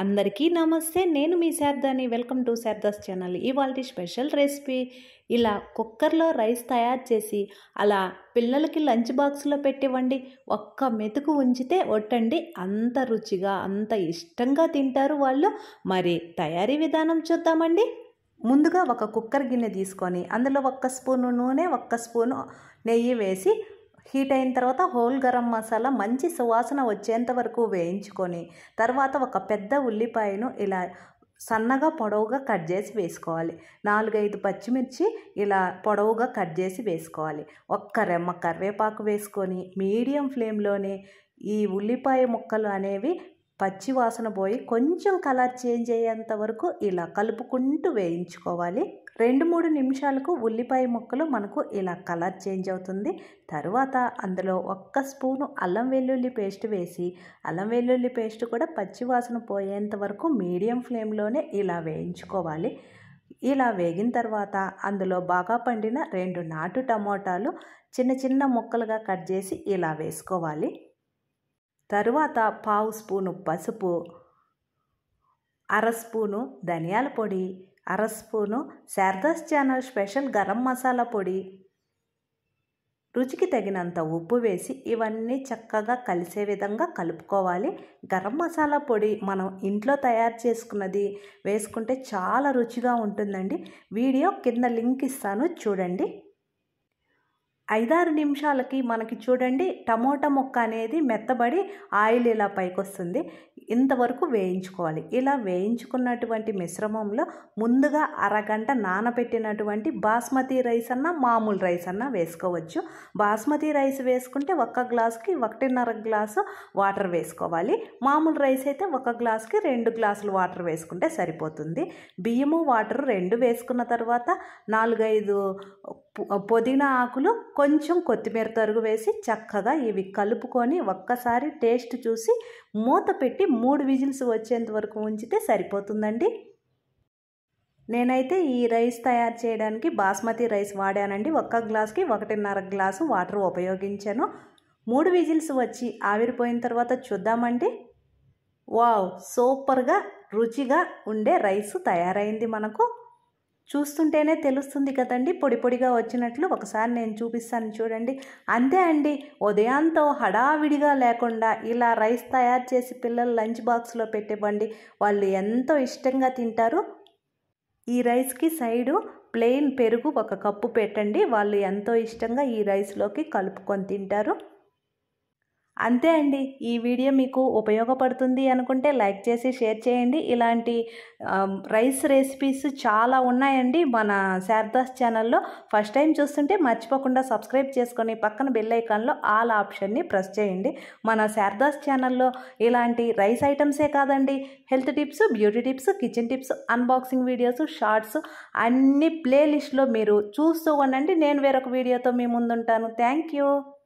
అందరికీ నమస్తే నేను మీ శారదాని వెల్కమ్ టు శారదాస్ ఛానల్ ఇవాళ స్పెషల్ రెసిపీ ఇలా కుక్కర్లో రైస్ తయారు చేసి అలా పిల్లలకి లంచ్ బాక్స్లో పెట్టివ్వండి ఒక్క మెతుకు ఉంచితే ఒట్టండి అంత రుచిగా అంత ఇష్టంగా తింటారు వాళ్ళు మరి తయారీ విధానం చూద్దామండి ముందుగా ఒక కుక్కర్ గిన్నె తీసుకొని అందులో ఒక్క స్పూను నూనె ఒక్క స్పూను నెయ్యి వేసి హీట్ అయిన తర్వాత హోల్ గరం మసాలా మంచి సువాసన వచ్చేంత వరకు వేయించుకొని తర్వాత ఒక పెద్ద ఉల్లిపాయను ఇలా సన్నగా పొడవుగా కట్ చేసి వేసుకోవాలి నాలుగైదు పచ్చిమిర్చి ఇలా పొడవుగా కట్ చేసి వేసుకోవాలి ఒక్క రెమ్మ కరివేపాకు వేసుకొని మీడియం ఫ్లేమ్లోనే ఈ ఉల్లిపాయ ముక్కలు అనేవి పచ్చి వాసన పోయి కొంచెం కలర్ చేంజ్ అయ్యేంత వరకు ఇలా కలుపుకుంటూ వేయించుకోవాలి రెండు మూడు నిమిషాలకు ఉల్లిపాయ ముక్కలు మనకు ఇలా కలర్ చేంజ్ అవుతుంది తర్వాత అందులో ఒక్క స్పూను అల్లం వెల్లుల్లి పేస్ట్ వేసి అల్లం వెల్లుల్లి పేస్ట్ కూడా పచ్చి వాసన పోయేంత వరకు మీడియం ఫ్లేమ్లోనే ఇలా వేయించుకోవాలి ఇలా వేగిన తర్వాత అందులో బాగా పండిన రెండు నాటు టమోటాలు చిన్న చిన్న ముక్కలుగా కట్ చేసి ఇలా వేసుకోవాలి తరువాత పావు స్పూను పసుపు అర స్పూను ధనియాల పొడి అర spoon Sharada's channel special garam masala పొడి రుచికి తగినంత ఉప్పు వేసి ఇవన్నీ చక్కగా కలిసే విధంగా కలుపుకోవాలి గరం మసాలా పొడి మనం ఇంట్లో తయారు చేసుకున్నది వేసుకుంటే చాలా రుచిగా ఉంటుందండి వీడియో కింద లింక్ ఇస్తాను చూడండి ఐదారు నిమిషాలకి మనకి చూడండి టమోటా ముక్క అనేది మెత్తబడి ఆయిల్ ఇలా పైకి వస్తుంది ఇంతవరకు వేయించుకోవాలి ఇలా వేయించుకున్నటువంటి మిశ్రమంలో ముందుగా అరగంట నానబెట్టినటువంటి బాస్మతి రైస్ అన్న మామూలు రైస్ అన్న వేసుకోవచ్చు బాస్మతి రైస్ వేసుకుంటే ఒక గ్లాస్కి ఒకటిన్నర గ్లాసు వాటర్ వేసుకోవాలి మామూలు రైస్ అయితే ఒక గ్లాస్కి రెండు గ్లాసులు వాటర్ వేసుకుంటే సరిపోతుంది బియ్యము వాటర్ రెండు వేసుకున్న తర్వాత నాలుగైదు పుదీనా ఆకులు కొంచెం కొత్తిమీర తరుగు వేసి చక్కగా ఇవి కలుపుకొని ఒక్కసారి టేస్ట్ చూసి మూత పెట్టి మూడు విజిల్స్ వచ్చేంత వరకు ఉంచితే సరిపోతుందండి నేనైతే ఈ రైస్ తయారు చేయడానికి బాస్మతి రైస్ వాడానండి ఒక్క గ్లాస్కి ఒకటిన్నర గ్లాసు వాటర్ ఉపయోగించాను మూడు విజిల్స్ వచ్చి ఆవిరిపోయిన తర్వాత చూద్దామండి వావ్ సూపర్గా రుచిగా ఉండే రైస్ తయారైంది మనకు చూస్తుంటేనే తెలుస్తుంది కదండి పొడి పొడిగా వచ్చినట్లు ఒకసారి నేను చూపిస్తాను చూడండి అంతే అండి ఉదయంతో హడావిడిగా లేకుండా ఇలా రైస్ తయారు చేసి పిల్లలు లంచ్ బాక్స్లో పెట్టివ్వండి వాళ్ళు ఎంతో ఇష్టంగా తింటారు ఈ రైస్కి సైడు ప్లెయిన్ పెరుగు ఒక కప్పు పెట్టండి వాళ్ళు ఎంతో ఇష్టంగా ఈ రైస్లోకి కలుపుకొని తింటారు అంతే అండి ఈ వీడియో మీకు ఉపయోగపడుతుంది అనుకుంటే లైక్ చేసి షేర్ చేయండి ఇలాంటి రైస్ రెసిపీస్ చాలా ఉన్నాయండి మన శారదాస్ ఛానల్లో ఫస్ట్ టైం చూస్తుంటే మర్చిపోకుండా సబ్స్క్రైబ్ చేసుకొని పక్కన బెల్ ఐకాన్లో ఆల్ ఆప్షన్ని ప్రెస్ చేయండి మన శారదాస్ ఛానల్లో ఇలాంటి రైస్ ఐటమ్సే కాదండి health tips beauty tips kitchen tips unboxing videos shorts అన్ని ప్లేలిస్ట్లో మీరు చూస్తూ ఉండండి నేను వేరొక వీడియోతో మీ ముందుంటాను థ్యాంక్ యూ